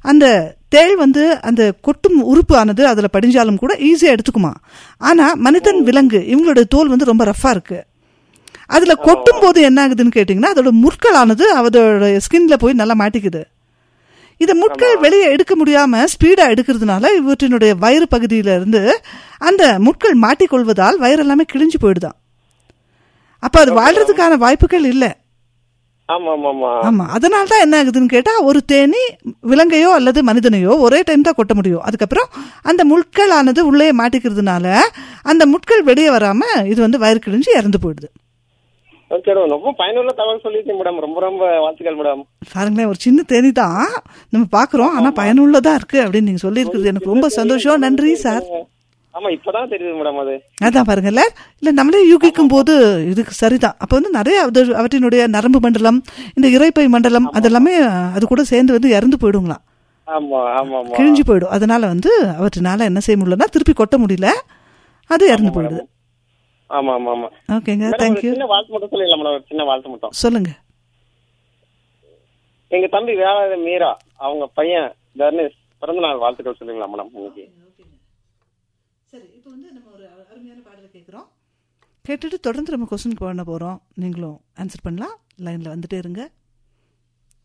அந்த தேள் வந்து அந்த கொட்டும் உறுப்பு ஆனது அதுல படிஞ்சாலும் கூட ஈஸியா எடுத்துக்குமா ஆனா மனிதன் விலங்கு இவங்களோட தோல் வந்து ரொம்ப ரஃபா இருக்கு அதுல கொட்டும் போது என்ன ஆகுதுன்னு கேட்டீங்கன்னா அதோட முற்களானது அதோட ஸ்கின்ல போய் நல்லா மாட்டிக்குது இந்த முட்கள் வெளியே எடுக்க முடியாம ஸ்பீடா எடுக்கிறதுனால இவற்றினுடைய வயிறு பகுதியில இருந்து அந்த முட்கள் மாட்டிக்கொள்வதால் வயிறு எல்லாமே கிழிஞ்சு போயிடுதான் அப்ப அது வாழ்றதுக்கான வாய்ப்புகள் இல்ல ஆமா ஆமா ஆமா ஆமா அதனால தான் என்ன ஆகுதுன்னு கேட்டா ஒரு தேனி விலங்கையோ அல்லது மனிதனையோ ஒரே டைம் தான் கொட்ட முடியும் அதுக்கப்புறம் அந்த முட்களானது உள்ளே மாட்டிக்கிறதுனால அந்த முட்கள் வெளியே வராம இது வந்து வயிறு கிழிஞ்சு இறந்து போயிடுது ஓகே மேடம் ரொம்ப பயனுள்ள தகவல் சொல்லிருக்கீங்க மேடம் ரொம்ப ரொம்ப வாழ்த்துக்கள் மேடம் பாருங்களேன் ஒரு சின்ன தேனி தான் நம்ம பாக்குறோம் ஆனா பயனுள்ளதா இருக்கு அப்படின்னு நீங்க சொல்லியிருக்கிறது எனக்கு ரொம்ப சந்தோஷம் நன்றி சார் ஆமா இப்பதான் தெரியுது மேடம் அது அதான் பாருங்கல்ல இல்ல நம்மளே யூகிக்கும் போது இதுக்கு சரிதான் அப்ப வந்து நிறைய அது- அவற்றினுடைய நரம்பு மண்டலம் இந்த இறைப்பை மண்டலம் அதெல்லாமே அது கூட சேர்ந்து வந்து இறந்து போயிடுங்களாம் ஆமா ஆமா ஆமா கிழிஞ்சு போயிடும் அதனால வந்து அவற்றினால என்ன செய்ய முடியலன்னா திருப்பி கொட்ட முடியல அது இறந்து போயிடுது ஆமா ஆமா ஆமா ஓகேங்க மேடம், ஒரு தேங்க்யூ சின்ன வாழ்த்து மட்டும் சொல்லிடலாம் மேடம் ஒரு சின்ன வாழ்த்து மட்டும் சொல்லுங்க எங்க தம்பி வேலை மீரா அவங்க பையன் தர்னேஷ் பிறந்த நாள் வாழ்த்துக்கள் சொல்லுங்களா மேடம் இன்னைக்கு சரி இப்போ வந்து நம்ம ஒரு அருமையான பாடலை கேட்குறோம் கேட்டுட்டு தொடர்ந்து நம்ம கொஸ்டின் பண்ண போகிறோம் நீங்களும் ஆன்சர் பண்ணலாம் லைனில் வந்துட்டே இருங்க